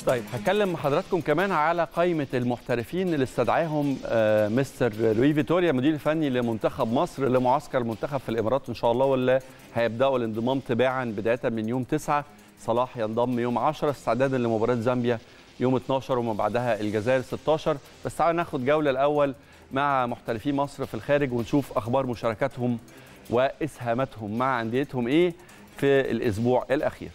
طيب هتكلم مع حضراتكم كمان على قائمه المحترفين اللي استدعاهم آه، مستر لوي فيتوريا مدير الفني لمنتخب مصر لمعسكر المنتخب في الامارات ان شاء الله واللي هيبداوا الانضمام تباعا بدايه من يوم 9 صلاح ينضم يوم 10 استعدادا لمباراه زامبيا يوم 12 وما بعدها الجزائر 16 بس تعالوا ناخد جوله الاول مع محترفي مصر في الخارج ونشوف اخبار مشاركاتهم واسهاماتهم مع انديتهم ايه في الاسبوع الاخير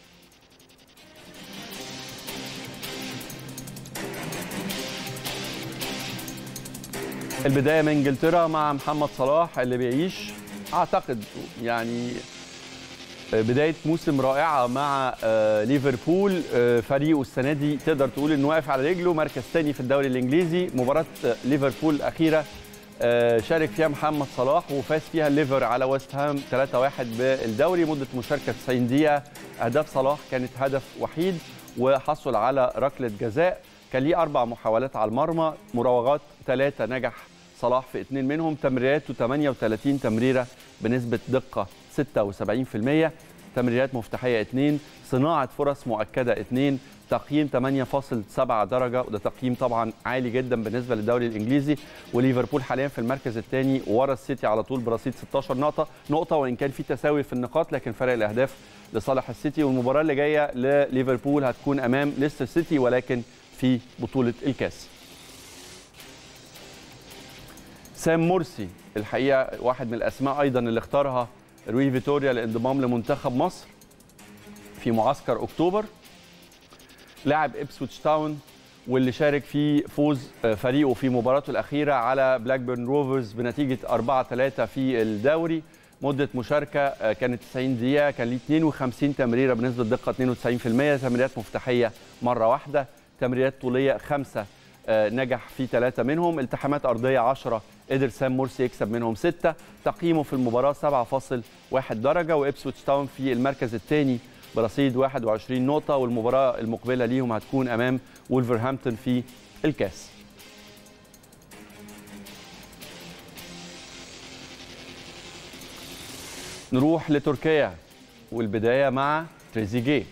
البدايه من انجلترا مع محمد صلاح اللي بيعيش اعتقد يعني بدايه موسم رائعه مع آه، ليفربول آه، فريقه السنه دي تقدر تقول انه واقف على رجله مركز ثاني في الدوري الانجليزي مباراه آه، ليفربول الاخيره آه، شارك فيها محمد صلاح وفاز فيها الليفر على ويست هام 3-1 بالدوري مده مشاركه 90 دقيقه اهداف صلاح كانت هدف وحيد وحصل على ركله جزاء كان ليه اربع محاولات على المرمى مراوغات ثلاثه نجح صلاح في اثنين منهم تمريراته 38 تمريره بنسبه دقه 76% تمريرات مفتاحيه 2 صناعه فرص مؤكده 2 تقييم 8.7 درجه وده تقييم طبعا عالي جدا بالنسبه للدوري الانجليزي وليفربول حاليا في المركز الثاني ورا السيتي على طول برصيد 16 نقطه نقطه وان كان في تساوي في النقاط لكن فرق الاهداف لصالح السيتي والمباراه اللي جايه لليفربول هتكون امام ليستر سيتي ولكن في بطوله الكاس سام مرسي الحقيقه واحد من الاسماء ايضا اللي اختارها روي فيتوريا للانضمام لمنتخب مصر في معسكر اكتوبر لاعب ابسويتش تاون واللي شارك في فوز فريقه في مباراته الاخيره على بلاك بيرن روفرز بنتيجه 4 3 في الدوري مده مشاركه كانت 90 دقيقه كان ليه 52 تمريره بنسبه دقه 92% تمريرات مفتاحيه مره واحده تمريرات طوليه خمسه آه، نجح في ثلاثة منهم التحامات أرضية 10 قدر سام مرسي يكسب منهم ستة تقييمه في المباراة 7.1 درجة وإبسويتش تاون في المركز الثاني برصيد 21 نقطة والمباراة المقبلة ليهم هتكون أمام وولفرهامبتون في الكاس نروح لتركيا والبداية مع تريزيجيه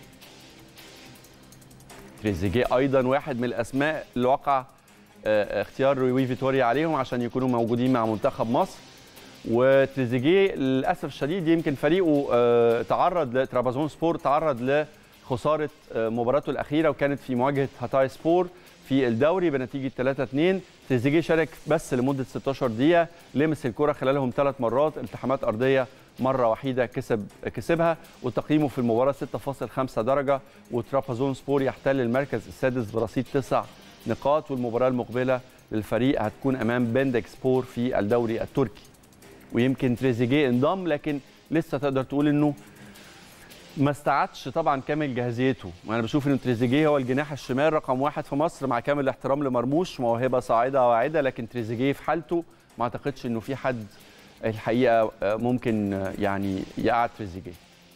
تريزيجيه ايضا واحد من الاسماء اللي وقع آه، اختيار روي فيتوريا عليهم عشان يكونوا موجودين مع منتخب مصر وتريزيجيه للاسف الشديد يمكن فريقه آه، تعرض لترابزون سبور تعرض لخساره آه، مباراته الاخيره وكانت في مواجهه هاتاي سبور في الدوري بنتيجه 3-2 تريزيجيه شارك بس لمده 16 دقيقه لمس الكره خلالهم ثلاث مرات التحامات ارضيه مره وحيده كسب كسبها وتقييمه في المباراه 6.5 درجه وترابازون سبور يحتل المركز السادس برصيد تسع نقاط والمباراه المقبله للفريق هتكون امام بندك سبور في الدوري التركي ويمكن تريزيجيه انضم لكن لسه تقدر تقول انه ما استعادش طبعا كامل جاهزيته وانا بشوف ان تريزيجيه هو الجناح الشمال رقم واحد في مصر مع كامل الاحترام لمرموش موهبه صاعده واعده لكن تريزيجيه في حالته ما اعتقدش انه في حد الحقيقه ممكن يعني يقعد تريزيجيه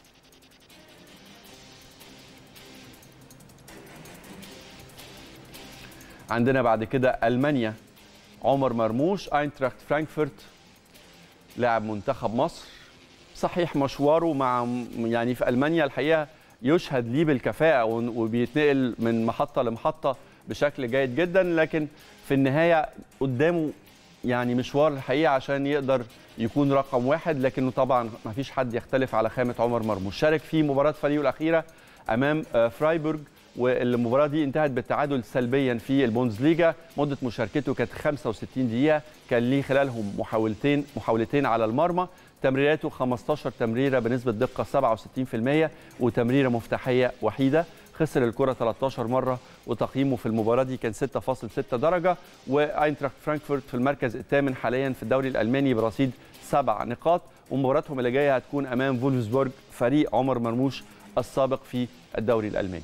عندنا بعد كده المانيا عمر مرموش اينتراخت فرانكفورت لاعب منتخب مصر صحيح مشواره مع يعني في المانيا الحقيقه يشهد ليه بالكفاءه وبيتنقل من محطه لمحطه بشكل جيد جدا لكن في النهايه قدامه يعني مشوار الحقيقه عشان يقدر يكون رقم واحد لكنه طبعا ما فيش حد يختلف على خامه عمر مرموش شارك في مباراه فريقه الاخيره امام فرايبورغ والمباراه دي انتهت بالتعادل سلبيا في البوندسليجا مده مشاركته كانت 65 دقيقه كان ليه خلالهم محاولتين محاولتين على المرمى تمريراته 15 تمريره بنسبه دقه 67% وتمريره مفتاحيه وحيده خسر الكره 13 مره وتقييمه في المباراه دي كان 6.6 درجه واينتراخت فرانكفورت في المركز الثامن حاليا في الدوري الالماني برصيد سبع نقاط ومباراتهم اللي جايه هتكون امام فولفسبورج فريق عمر مرموش السابق في الدوري الالماني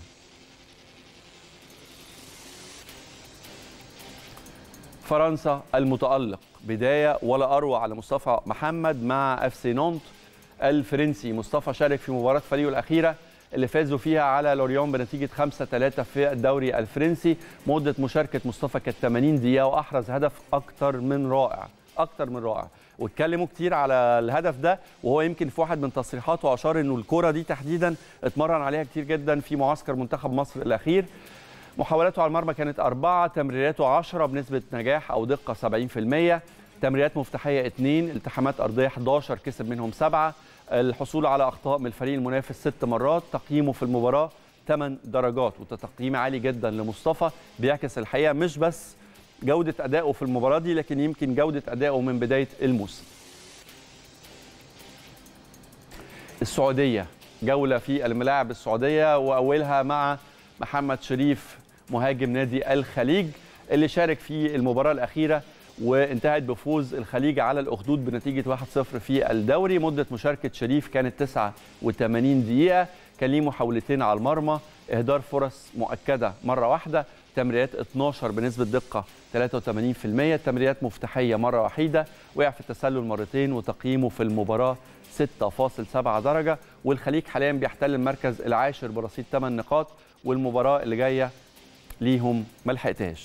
فرنسا المتألق بداية ولا أروع على مصطفى محمد مع اف سي نونت الفرنسي مصطفى شارك في مباراة فريقه الأخيرة اللي فازوا فيها على لوريون بنتيجة 5-3 في الدوري الفرنسي مدة مشاركة مصطفى كانت 80 دقيقة وأحرز هدف أكتر من رائع أكتر من رائع واتكلموا كتير على الهدف ده وهو يمكن في واحد من تصريحاته أشار إنه الكرة دي تحديدا اتمرن عليها كتير جدا في معسكر منتخب مصر الأخير محاولاته على المرمى كانت أربعة تمريراته 10 بنسبة نجاح أو دقة 70% تمريرات مفتاحية 2 التحامات أرضية 11 كسب منهم 7 الحصول على أخطاء من الفريق المنافس 6 مرات تقييمه في المباراة 8 درجات وده تقييم عالي جدا لمصطفى بيعكس الحقيقة مش بس جودة أدائه في المباراة دي لكن يمكن جودة أدائه من بداية الموسم السعودية جولة في الملاعب السعودية وأولها مع محمد شريف مهاجم نادي الخليج اللي شارك في المباراة الأخيرة وانتهت بفوز الخليج على الأخدود بنتيجة 1-0 في الدوري مدة مشاركة شريف كانت 89 دقيقة كان ليه محاولتين على المرمى إهدار فرص مؤكدة مرة واحدة تمريرات 12 بنسبة دقة 83% تمريرات مفتاحية مرة وحيدة وقع في التسلل مرتين وتقييمه في المباراة 6.7 درجة والخليج حاليا بيحتل المركز العاشر برصيد 8 نقاط والمباراة اللي جاية ليهم ما لحقتهاش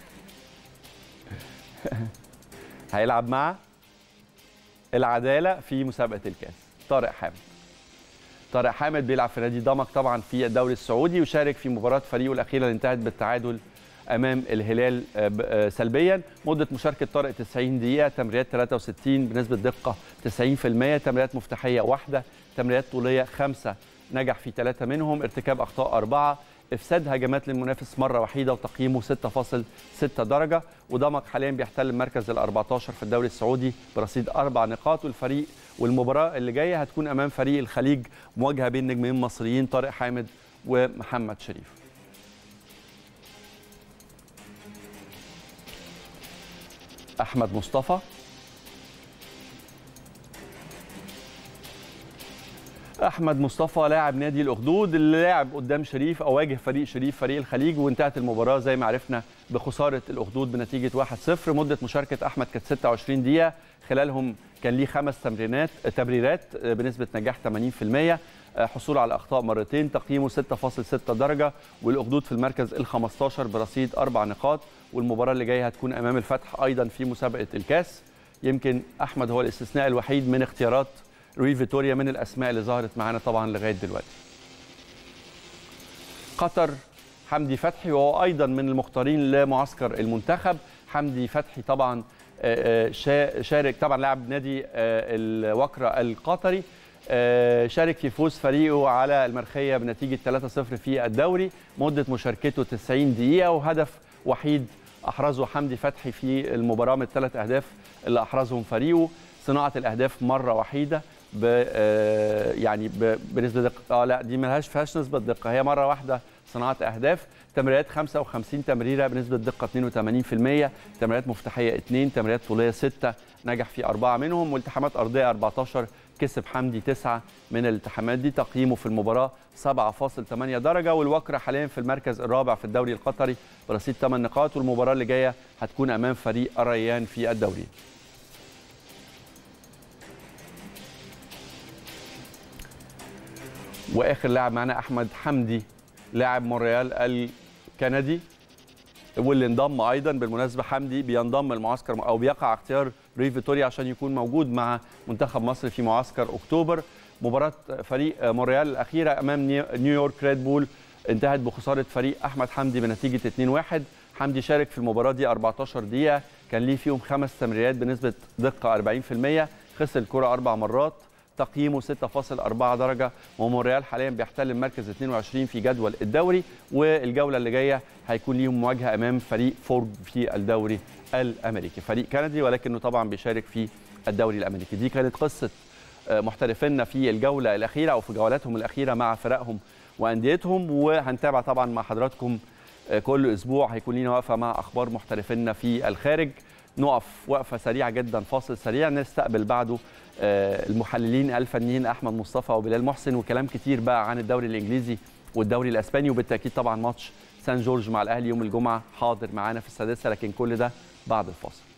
هيلعب مع العدالة في مسابقة الكاس طارق حامد طارق حامد بيلعب في نادي دمك طبعا في الدوري السعودي وشارك في مباراة فريقه الأخيرة اللي انتهت بالتعادل امام الهلال سلبيا مده مشاركه طارق 90 دقيقه تمريرات 63 بنسبه دقه 90% تمريرات مفتاحيه واحده تمريرات طوليه خمسه نجح في ثلاثه منهم ارتكاب اخطاء اربعه افساد هجمات للمنافس مره وحيده وتقييمه 6.6 درجه ودمك حاليا بيحتل المركز ال 14 في الدوري السعودي برصيد اربع نقاط والفريق والمباراه اللي جايه هتكون امام فريق الخليج مواجهه بين نجمين مصريين طارق حامد ومحمد شريف احمد مصطفى احمد مصطفى لاعب نادي الاخدود اللي لعب قدام شريف او واجه فريق شريف فريق الخليج وانتهت المباراه زي ما عرفنا بخساره الاخدود بنتيجه 1-0 مده مشاركه احمد كانت 26 دقيقه خلالهم كان ليه خمس تمرينات تمريرات بنسبه نجاح 80% حصول على اخطاء مرتين تقييمه 6.6 درجه والاخدود في المركز ال 15 برصيد اربع نقاط والمباراه اللي جايه هتكون امام الفتح ايضا في مسابقه الكاس يمكن احمد هو الاستثناء الوحيد من اختيارات روي فيتوريا من الاسماء اللي ظهرت معانا طبعا لغايه دلوقتي قطر حمدي فتحي وهو ايضا من المختارين لمعسكر المنتخب حمدي فتحي طبعا شارك طبعا لاعب نادي الوكره القطري شارك في فوز فريقه على المرخيه بنتيجه 3-0 في الدوري مده مشاركته 90 دقيقه وهدف وحيد احرزه حمدي فتحي في المباراه من الثلاث اهداف اللي احرزهم فريقه صناعه الاهداف مره وحيده ب يعني ب بنسبه دقه اه لا دي ملهاش فيهاش نسبه دقه هي مره واحده صناعه اهداف تمريرات 55 تمريره بنسبه دقه 82% تمريرات مفتاحيه 2 تمريرات طوليه 6 نجح في اربعه منهم والتحامات ارضيه 14 كسب حمدي 9 من الالتحامات دي تقييمه في المباراه 7.8 درجه والوكره حاليا في المركز الرابع في الدوري القطري برصيد 8 نقاط والمباراه اللي جايه هتكون امام فريق الريان في الدوري واخر لاعب معنا احمد حمدي لاعب مونريال الكندي واللي انضم ايضا بالمناسبه حمدي بينضم المعسكر او بيقع اختيار روي فيتوريا عشان يكون موجود مع منتخب مصر في معسكر اكتوبر مباراه فريق مونريال الاخيره امام نيويورك ريد بول انتهت بخساره فريق احمد حمدي بنتيجه 2-1 حمدي شارك في المباراه دي 14 دقيقه كان ليه فيهم خمس تمريرات بنسبه دقه 40% خسر الكره اربع مرات تقييمه 6.4 درجه ومونريال حاليا بيحتل المركز 22 في جدول الدوري والجوله اللي جايه هيكون ليهم مواجهه امام فريق فورد في الدوري الامريكي فريق كندي ولكنه طبعا بيشارك في الدوري الامريكي دي كانت قصه محترفينا في الجوله الاخيره او في جولاتهم الاخيره مع فرقهم وانديتهم وهنتابع طبعا مع حضراتكم كل اسبوع هيكون لينا وقفه مع اخبار محترفينا في الخارج نقف وقفه سريعه جدا فاصل سريع نستقبل بعده المحللين الفنيين احمد مصطفى وبلال محسن وكلام كتير بقى عن الدوري الانجليزي والدوري الاسباني وبالتاكيد طبعا ماتش سان جورج مع الاهلي يوم الجمعه حاضر معانا في السادسه لكن كل ده بعد الفاصل